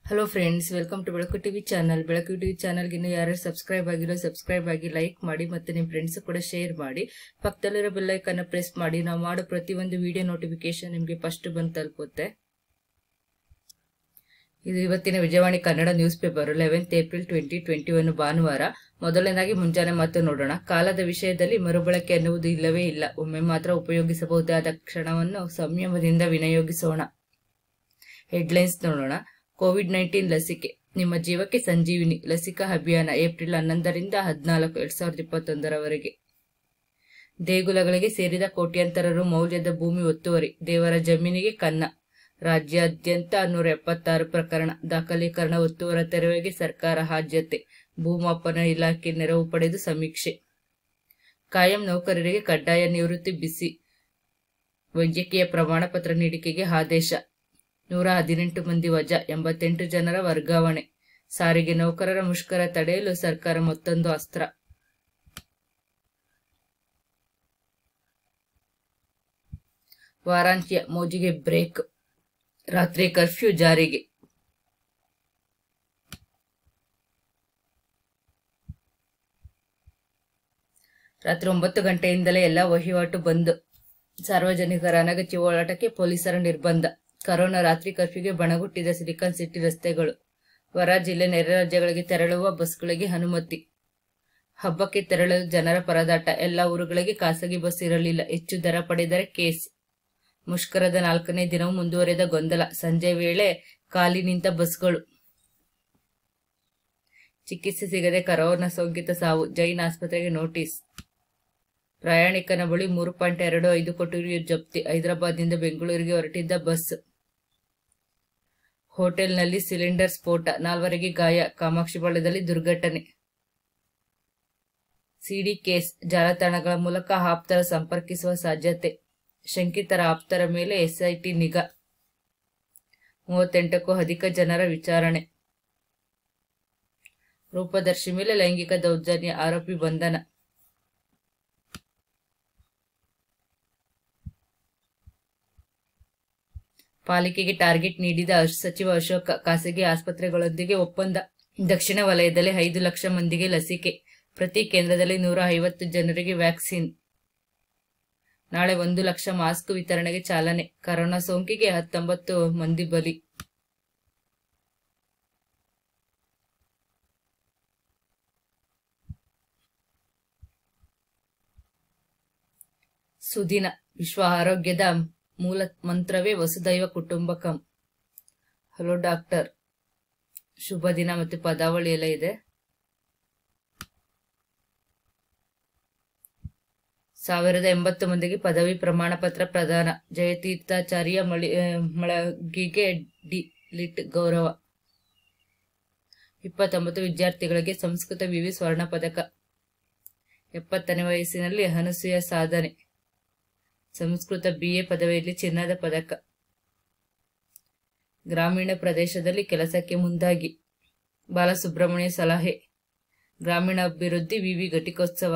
hello friends welcome to Belaku TV channel Belaku TV ಚಾನಲ್ಗೆ ಇನ್ನು ಯಾರು ಸಬ್ಸ್ಕ್ರೈಬ್ ಆಗಿರೋ ಸಬ್ಸ್ಕ್ರೈಬ್ ಆಗಿ ಲೈಕ್ ಮಾಡಿ ಮತ್ತೆ ನಿಮ್ಮ ಫ್ರೆಂಡ್ಸ್ ಕೂಡ ಶೇರ್ ಮಾಡಿ ಪಕ್ಕದಲ್ಲಿರೋ ಬೆಲ್ಲೈಕನ್ನ ಪ್ರೆಸ್ ಮಾಡಿ ನಾವು ಮಾಡೋ ಪ್ರತಿಯೊಂದು ವಿಡಿಯೋ ನೋಟಿಫಿಕೇಶನ್ ನಿಮಗೆ ಫಸ್ಟ್ ಬಂದು ತಲುಪುತ್ತೆ ಇದು ಇವತ್ತಿನ Vijayavani Kannada news paper eleventh April twenty twenty one ಭಾನುವಾರ ಮೊದಲನೇದಾಗಿ ಮುಂಜಾನೆ ಮತ್ತು ನೋಡೋಣ ಕಾಲದ ವಿಷಯದಲ್ಲಿ ಮರುಬಳಕೆ ಅನ್ನುವುದು ಇಲ್ಲವೇ ಇಲ್ಲ ಒಮ್ಮೆ ಮಾತ್ರ ಉಪಯೋಗಿಸಬಹುದಾದ ಕ್ಷಣವನ್ನು ಸಂಯಮದಿಂದ ವಿನಿಯೋಗಿಸೋಣ ಹೆಡ್ಲೈನ್ಸ್ ನೋಡೋಣ ಕೋವಿಡ್ ನೈನ್ಟೀನ್ ಲಸಿಕೆ ನಿಮ್ಮ ಜೀವಕ್ಕೆ ಸಂಜೀವಿನಿ ಲಸಿಕಾ ಅಭಿಯಾನ ಏಪ್ರಿಲ್ ಹನ್ನೊಂದರಿಂದ ಹದಿನಾಲ್ಕು ಎರಡ್ ಸಾವಿರದ ಇಪ್ಪತ್ತೊಂದರವರೆಗೆ ದೇಗುಲಗಳಿಗೆ ಸೇರಿದ ಕೋಟ್ಯಾಂತರ ರು ಮೌಲ್ಯದ ಭೂಮಿ ಒತ್ತುವರಿ ದೇವರ ಜಮೀನಿಗೆ ಕನ್ನ ರಾಜ್ಯಾದ್ಯಂತ ನೂರ ಎಪ್ಪತ್ತಾರು ಪ್ರಕರಣ ದಾಖಲೀಕರಣ ಒತ್ತುವರ ತೆರವಿಗೆ ಸರ್ಕಾರ ಆದ್ಯತೆ ಭೂಮಾಪನ ಇಲಾಖೆ ನೆರವು ಪಡೆದು ಸಮೀಕ್ಷೆ ಕಾಯಂ ನೌಕರರಿಗೆ ಕಡ್ಡಾಯ ನಿವೃತ್ತಿ ಬಿಸಿ ವೈದ್ಯಕೀಯ ಪ್ರಮಾಣ ಪತ್ರ ನೀಡಿಕೆಗೆ ಆದೇಶ ನೂರ ಹದಿನೆಂಟು ಮಂದಿ ವಜಾ ಎಂಬತ್ತೆಂಟು ಜನರ ವರ್ಗಾವಣೆ ಸಾರಿಗೆ ನೌಕರರ ಮುಷ್ಕರ ತಡೆಯಲು ಸರ್ಕಾರ ಮತ್ತೊಂದು ಅಸ್ತ್ರ ವಾರಾಂತ್ಯ ಮೋಜಿಗೆ ಬ್ರೇಕ್ ರಾತ್ರಿ ಕರ್ಫ್ಯೂ ಜಾರಿಗೆ ರಾತ್ರಿ ಒಂಬತ್ತು ಗಂಟೆಯಿಂದಲೇ ಎಲ್ಲ ವಹಿವಾಟು ಬಂದ್ ಸಾರ್ವಜನಿಕರ ಅನಗತ್ಯ ಓಡಾಟಕ್ಕೆ ಪೊಲೀಸರ ನಿರ್ಬಂಧ ಕರೋನಾ ರಾತ್ರಿ ಕರ್ಫ್ಯೂಗೆ ಬಣಗುಟ್ಟಿದ ಸಿಲಿಕಾನ್ ಸಿಟಿ ರಸ್ತೆಗಳು ಹೊರ ಜಿಲ್ಲೆ ನೆರೆ ರಾಜ್ಯಗಳಿಗೆ ತೆರಳುವ ಬಸ್ಗಳಿಗೆ ಅನುಮತಿ ಹಬ್ಬಕ್ಕೆ ತೆರಳಲು ಜನರ ಪರದಾಟ ಎಲ್ಲ ಊರುಗಳಿಗೆ ಖಾಸಗಿ ಬಸ್ ಇರಲಿಲ್ಲ ಹೆಚ್ಚು ದರ ಪಡೆದರೆ ಕೇಸ್ ಮುಷ್ಕರದ ನಾಲ್ಕನೇ ದಿನವೂ ಮುಂದುವರೆದ ಗೊಂದಲ ಸಂಜೆ ವೇಳೆ ಖಾಲಿ ನಿಂತ ಬಸ್ಗಳು ಚಿಕಿತ್ಸೆ ಸಿಗದೆ ಕರೋನಾ ಸೋಂಕಿತ ಸಾವು ಜೈನ್ ಆಸ್ಪತ್ರೆಗೆ ನೋಟಿಸ್ ಪ್ರಯಾಣಿಕನ ಬಳಿ ಮೂರು ಪಾಯಿಂಟ್ ಎರಡು ಐದು ಕೋಟಿ ರು ಜಪ್ತಿ ಹೈದರಾಬಾದ್ನಿಂದ ಬೆಂಗಳೂರಿಗೆ ಹೊರಟಿದ್ದ ಬಸ್ ಹೋಟೆಲ್ನಲ್ಲಿ ಸಿಲಿಂಡರ್ ಸ್ಫೋಟ ನಾಲ್ವರಿಗೆ ಗಾಯ ಕಾಮಾಕ್ಷಿಪಾಳ್ಯದಲ್ಲಿ ದುರ್ಘಟನೆ ಸಿಡಿ ಕೇಸ್ ಜಾಲತಾಣಗಳ ಮೂಲಕ ಆಪ್ತರ ಸಂಪರ್ಕಿಸುವ ಸಾಧ್ಯತೆ ಶಂಕಿತರ ಆಪ್ತರ ಮೇಲೆ ಎಸ್ಐಟಿ ನಿಗಾ ಮೂವತ್ತೆಂಟಕ್ಕೂ ಅಧಿಕ ಜನರ ವಿಚಾರಣೆ ರೂಪದರ್ಶಿ ಮೇಲೆ ಲೈಂಗಿಕ ದೌರ್ಜನ್ಯ ಆರೋಪಿ ಬಂಧನ ಪಾಲಿಕೆಗೆ ಟಾರ್ಗೆಟ್ ನೀಡಿದ ಸಚಿವ ಅಶೋಕ ಖಾಸಗಿ ಆಸ್ಪತ್ರೆಗಳೊಂದಿಗೆ ಒಪ್ಪಂದ ದಕ್ಷಿಣ ವಲಯದಲ್ಲಿ ಐದು ಲಕ್ಷ ಮಂದಿಗೆ ಲಸಿಕೆ ಪ್ರತಿ ಕೇಂದ್ರದಲ್ಲಿ ನೂರ ಐವತ್ತು ಜನರಿಗೆ ವ್ಯಾಕ್ಸಿನ್ ನಾಳೆ ಒಂದು ಲಕ್ಷ ಮಾಸ್ಕ್ ವಿತರಣೆಗೆ ಚಾಲನೆ ಕರೋನಾ ಸೋಂಕಿಗೆ ಹತ್ತೊಂಬತ್ತು ಮಂದಿ ಬಲಿ ಸುದಿನ ವಿಶ್ವ ಆರೋಗ್ಯದ ಮೂಲ ಮಂತ್ರವೇ ವಸುದೈವ ಕುಟುಂಬಕಂ ಹಲೋ ಡಾಕ್ಟರ್ ಶುಭ ದಿನ ಮತ್ತು ಪದಾವಳಿ ಎಲ್ಲ ಇದೆ ಸಾವಿರದ ಎಂಬತ್ತು ಮಂದಿಗೆ ಪದವಿ ಪ್ರಮಾಣ ಪತ್ರ ಪ್ರದಾನ ಜಯತೀರ್ಥಾಚಾರ್ಯ ಮಳಿ ಮಳಗಿಗೆ ಡಿ ಲಿಟ್ ಗೌರವ ಇಪ್ಪತ್ತೊಂಬತ್ತು ವಿದ್ಯಾರ್ಥಿಗಳಿಗೆ ಸಂಸ್ಕೃತ ವಿವಿ ಸ್ವರ್ಣ ಪದಕ ಎಪ್ಪತ್ತನೇ ವಯಸ್ಸಿನಲ್ಲಿ ಅನಸೂಯ ಸಾಧನೆ ಸಂಸ್ಕೃತ ಬಿಎ ಪದವಿಯಲ್ಲಿ ಚಿನ್ನದ ಪದಕ ಗ್ರಾಮೀಣ ಪ್ರದೇಶದಲ್ಲಿ ಕೆಲಸಕ್ಕೆ ಮುಂದಾಗಿ ಬಾಲಸುಬ್ರಹ್ಮಣ್ಯ ಸಲಹೆ ಗ್ರಾಮೀಣಾಭಿವೃದ್ಧಿ ವಿವಿ ಘಟಿಕೋತ್ಸವ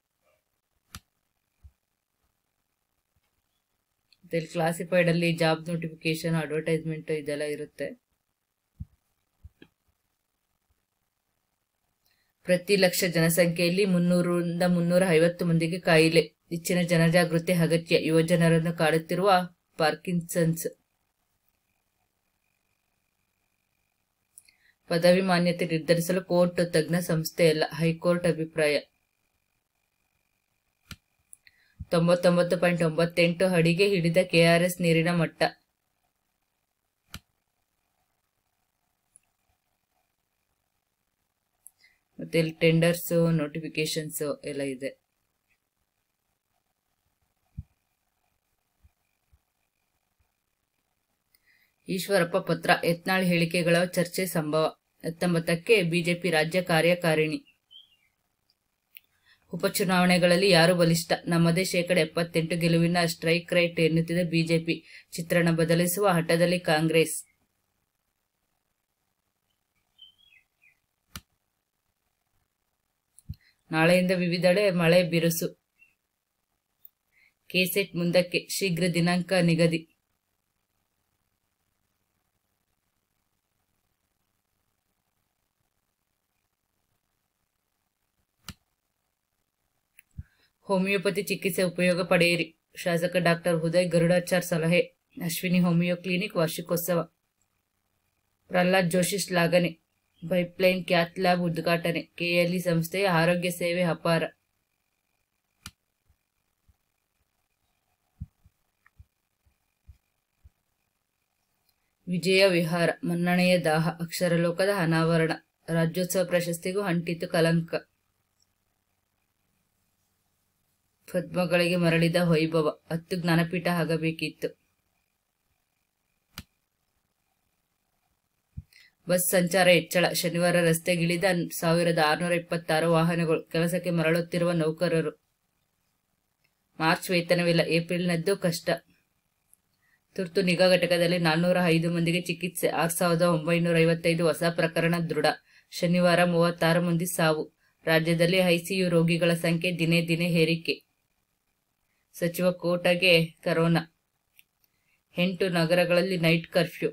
ಕ್ಲಾಸಿಫೈಡ್ ಅಲ್ಲಿ ಜಾಬ್ ನೋಟಿಫಿಕೇಶನ್ ಅಡ್ವರ್ಟೈಸ್ಮೆಂಟ್ ಇದೆಲ್ಲ ಇರುತ್ತೆ ಪ್ರತಿ ಲಕ್ಷ ಜನಸಂಖ್ಯೆಯಲ್ಲಿ ಮುನ್ನೂರಿಂದ ಮುನ್ನೂರ ಐವತ್ತು ಮಂದಿಗೆ ಕಾಯಿಲೆ ಹೆಚ್ಚಿನ ಜನಜಾಗೃತಿ ಅಗತ್ಯ ಯುವಜನರನ್ನು ಕಾಡುತ್ತಿರುವ ಪಾರ್ಕಿನ್ಸನ್ಸ್ ಪದವಿ ಮಾನ್ಯತೆ ನಿರ್ಧರಿಸಲು ಕೋರ್ಟ್ ತಜ್ಞ ಸಂಸ್ಥೆಯಲ್ಲ ಹೈಕೋರ್ಟ್ ಅಭಿಪ್ರಾಯ ತೊಂಬತ್ತೊಂಬತ್ತು ಪಾಯಿಂಟ್ ಒಂಬತ್ತೆಂಟು ಅಡಿಗೆ ಹಿಡಿದ ಕೆಆರ್ಎಸ್ ನೀರಿನ ಮಟ್ಟ ಮತ್ತೆ ಇಲ್ಲಿ ಟೆಂಡರ್ಸ್ ನೋಟಿಫಿಕೇಶನ್ಸ್ ಎಲ್ಲ ಇದೆ ಈಶ್ವರಪ್ಪ ಪತ್ರ ಯತ್ನಾಳ್ ಹೇಳಿಕೆಗಳ ಚರ್ಚೆ ಸಂಭವ ಹತ್ತೊಂಬತ್ತಕ್ಕೆ ಬಿಜೆಪಿ ರಾಜ್ಯ ಕಾರ್ಯಕಾರಿಣಿ ಉಪಚುನಾವಣೆಗಳಲ್ಲಿ ಯಾರು ಬಲಿಷ್ಠ ನಮ್ಮದೇ ಶೇಕಡ ಎಪ್ಪತ್ತೆಂಟು ಗೆಲುವಿನ ಸ್ಟ್ರೈಕ್ ರೈಟ್ ಎನ್ನುತ್ತಿದೆ ಬಿಜೆಪಿ ಚಿತ್ರಣ ಬದಲಿಸುವ ಹಠದಲ್ಲಿ ಕಾಂಗ್ರೆಸ್ ನಾಳೆಯಿಂದ ವಿವಿಧೆಡೆ ಮಳೆ ಬಿರುಸು ಕೆಸೆಟ್ ಮುಂದಕ್ಕೆ ಶೀಘ್ರ ದಿನಾಂಕ ನಿಗದಿ ಹೋಮಿಯೋಪತಿ ಚಿಕಿತ್ಸೆ ಉಪಯೋಗ ಪಡೆಯಿರಿ ಶಾಸಕ ಡಾಕ್ಟರ್ ಉದಯ್ ಗರುಡಾಚಾರ್ ಸಲಹೆ ಅಶ್ವಿನಿ ಹೋಮಿಯೋ ಕ್ಲಿನಿಕ್ ವಾರ್ಷಿಕೋತ್ಸವ ಪ್ರಹ್ಲಾದ್ ಜೋಶಿ ಶ್ಲಾಘನೆ ಪೈಪ್ಲೈನ್ ಕ್ಯಾತ್ ಲ್ಯಾಬ್ ಉದ್ಘಾಟನೆ ಕೆಎಲ್ಇ ಸಂಸ್ಥೆಯ ಆರೋಗ್ಯ ಸೇವೆ ಅಪಾರ ವಿಜಯ ವಿಹಾರ ಮನ್ನಣೆಯ ದಾಹ ಅಕ್ಷರಲೋಕದ ಅನಾವರಣ ರಾಜ್ಯೋತ್ಸವ ಪ್ರಶಸ್ತಿಗೂ ಅಂಟಿತು ಕಲಂಕ ಪದ್ಮಗಳಿಗೆ ಮರಳಿದ ವೈಭವ ಹತ್ತು ಜ್ಞಾನಪೀಠ ಆಗಬೇಕಿತ್ತು ಬಸ್ ಸಂಚಾರ ಹೆಚ್ಚಳ ಶನಿವಾರ ರಸ್ತೆಗಿಳಿದ ಸಾವಿರದ ಆರುನೂರ ಇಪ್ಪತ್ತಾರು ವಾಹನಗಳು ಕೆಲಸಕ್ಕೆ ಮರಳುತ್ತಿರುವ ನೌಕರರು ಮಾರ್ಚ್ ವೇತನವಿಲ್ಲ ಏಪ್ರಿಲ್ನದ್ದು ಕಷ್ಟ ತುರ್ತು ನಿಗಾ ಘಟಕದಲ್ಲಿ ನಾನ್ನೂರ ಐದು ಮಂದಿಗೆ ಚಿಕಿತ್ಸೆ ಆರು ಸಾವಿರದ ಒಂಬೈನೂರ ಐವತ್ತೈದು ಹೊಸ ಪ್ರಕರಣ ದೃಢ ಶನಿವಾರ ಮೂವತ್ತಾರು ಮಂದಿ ಸಾವು ರಾಜ್ಯದಲ್ಲಿ ಐಸಿಯು ರೋಗಿಗಳ ಸಂಖ್ಯೆ ದಿನೇ ದಿನೇ ಏರಿಕೆ ಸಚಿವ ಕೋಟಗೆ ಕರೋನಾ ಎಂಟು ನಗರಗಳಲ್ಲಿ ನೈಟ್ ಕರ್ಫ್ಯೂ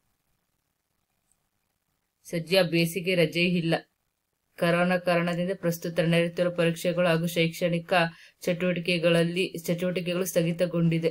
ಸದ್ಯ ಬೇಸಿಗೆ ರಜೆ ಇಲ್ಲ ಕರೋನಾ ಕಾರಣದಿಂದ ಪ್ರಸ್ತುತ ನಡೆಯುತ್ತಿರುವ ಪರೀಕ್ಷೆಗಳು ಹಾಗೂ ಶೈಕ್ಷಣಿಕ ಚಟುವಟಿಕೆಗಳಲ್ಲಿ ಚಟುವಟಿಕೆಗಳು ಸ್ಥಗಿತಗೊಂಡಿದೆ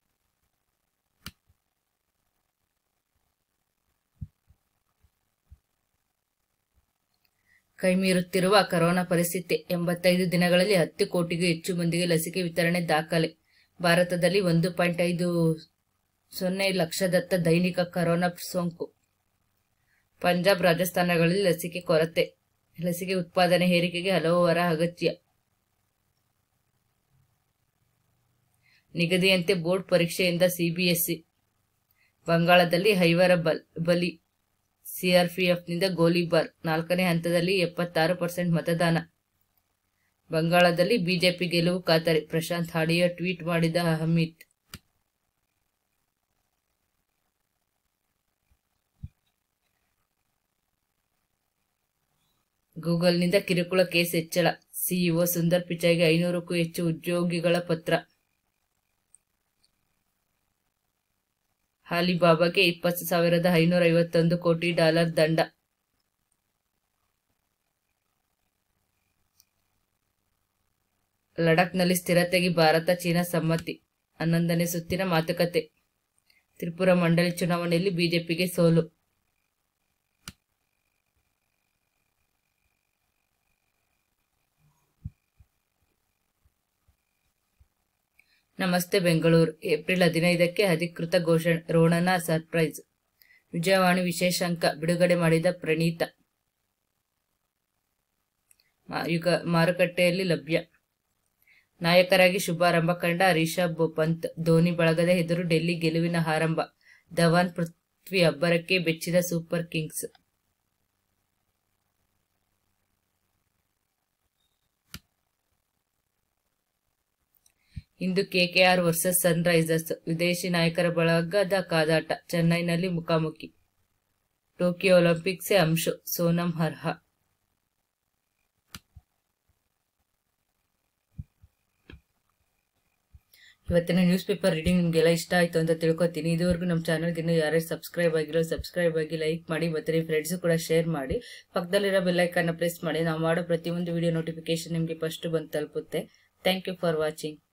ಕೈಮೀರುತ್ತಿರುವ ಕರೋನಾ ಪರಿಸ್ಥಿತಿ ಎಂಬತ್ತೈದು ದಿನಗಳಲ್ಲಿ ಹತ್ತು ಕೋಟಿಗೂ ಹೆಚ್ಚು ಮಂದಿಗೆ ಲಸಿಕೆ ವಿತರಣೆ ದಾಖಲೆ ಭಾರತದಲ್ಲಿ ಒಂದು ಪಾಯಿಂಟ್ ಐದು ಸೊನ್ನೆ ಲಕ್ಷದತ್ತ ದೈನಿಕ ಕರೋನಾ ಸೋಂಕು ಪಂಜಾಬ್ ರಾಜಸ್ಥಾನಗಳಲ್ಲಿ ಲಸಿಕೆ ಕೊರತೆ ಲಸಿಕೆ ಉತ್ಪಾದನೆ ಏರಿಕೆಗೆ ಹಲವು ವಾರ ಅಗತ್ಯ ನಿಗದಿಯಂತೆ ಬೋರ್ಡ್ ಪರೀಕ್ಷೆಯಿಂದ ಸಿಬಿಎಸ್ಇ ಬಂಗಾಳದಲ್ಲಿ ಐವರ ಬಲ್ ಬಲಿ ಸಿಆರ್ಪಿಎಫ್ನಿಂದ ಗೋಲಿಬಾರ್ ನಾಲ್ಕನೇ ಹಂತದಲ್ಲಿ ಎಪ್ಪತ್ತಾರು ಪರ್ಸೆಂಟ್ ಮತದಾನ ಬಂಗಾಳದಲ್ಲಿ ಬಿಜೆಪಿ ಗೆಲುವು ಖಾತರಿ ಪ್ರಶಾಂತ್ ಹಾಡಿಯ ಟ್ವೀಟ್ ಮಾಡಿದ ಅಮಿತ್ ಗೂಗಲ್ನಿಂದ ಕಿರುಕುಳ ಕೇಸ್ ಹೆಚ್ಚಳ ಸಿಇಒ ಸುಂದರ್ ಪಿಚಾಯ್ಗೆ ಐನೂರಕ್ಕೂ ಹೆಚ್ಚು ಉದ್ಯೋಗಿಗಳ ಪತ್ರ ಅಲಿಬಾಬಾಗೆ ಇಪ್ಪತ್ತು ಸಾವಿರದ ಐನೂರ ಐವತ್ತೊಂದು ಕೋಟಿ ಡಾಲರ್ ದಂಡ ಲಡಾಖ್ನಲ್ಲಿ ಸ್ಥಿರತೆಗೆ ಭಾರತ ಚೀನಾ ಸಮ್ಮತಿ ಹನ್ನೊಂದನೇ ಸುತ್ತಿನ ಮಾತುಕತೆ ತ್ರಿಪುರ ಮಂಡಳಿ ಚುನಾವಣೆಯಲ್ಲಿ ಬಿಜೆಪಿಗೆ ಸೋಲು ನಮಸ್ತೆ ಬೆಂಗಳೂರು ಏಪ್ರಿಲ್ ಹದಿನೈದಕ್ಕೆ ಅಧಿಕೃತ ಘೋಷಣೆ ರೋಣನ ಸರ್ಪ್ರೈಸ್ ವಿಜಯವಾಣಿ ವಿಶೇಷಾಂಕ ಬಿಡುಗಡೆ ಮಾಡಿದ ಪ್ರಣೀತ ಮಾ- ಯುಗ ಮಾರುಕಟ್ಟೆಯಲ್ಲಿ ಲಭ್ಯ ನಾಯಕರಾಗಿ ಶುಭಾರಂಭ ಕಂಡ ರಿಷಬ್ ಪಂತ್ ಧೋನಿ ಬಳಗದ ಎದುರು ಡೆಲ್ಲಿ ಗೆಲುವಿನ ಆರಂಭ ಧವಾನ್ ಪೃಥ್ವಿ ಅಬ್ಬರಕ್ಕೆ ಬೆಚ್ಚಿದ ಸೂಪರ್ ಕಿಂಗ್ಸ್ ಇಂದು ಕೆಕೆಆರ್ ವರ್ಸಸ್ ಸನ್ ರೈಸರ್ಸ್ ವಿದೇಶಿ ನಾಯಕರ ಬಳಗದ ಕಾದಾಟ ಚೆನ್ನೈನಲ್ಲಿ ಮುಖಾಮುಖಿ ಟೋಕಿಯೋ ಒಲಿಂಪಿಕ್ಸ್ ಅಂಶು ಸೋನಂ ಅರ್ಹ ಇವತ್ತಿನ ನ್ಯೂಸ್ ಪೇಪರ್ ರೀಡಿಂಗ್ ನಿಮಗೆಲ್ಲ ಇಷ್ಟ ಆಯಿತು ಅಂತ ತಿಳ್ಕೊತೀನಿ ಇದುವರೆಗೂ ನಮ್ಮ ಚಾನಲ್ಗೆ ಇನ್ನೂ ಯಾರ್ಯಾರು ಸಬ್ಸ್ಕ್ರೈಬ್ ಆಗಿರೋ ಸಬ್ಸ್ಕ್ರೈಬ್ ಆಗಿ ಲೈಕ್ ಮಾಡಿ ಮತ್ತು ನಿಮ್ಮ ಫ್ರೆಂಡ್ಸು ಕೂಡ ಶೇರ್ ಮಾಡಿ ಪಕ್ಕದಲ್ಲಿರೋ ಬೆಲ್ಲೈಕನ್ನ ಪ್ರೆಸ್ ಮಾಡಿ ನಾವು ಮಾಡೋ ಪ್ರತಿಯೊಂದು ವಿಡಿಯೋ ನೋಟಿಫಿಕೇಶನ್ ನಿಮಗೆ ಫಸ್ಟ್ ಬಂದು ತಲುಪುತ್ತೆ ಥ್ಯಾಂಕ್ ಯು ಫಾರ್ ವಾಚಿಂಗ್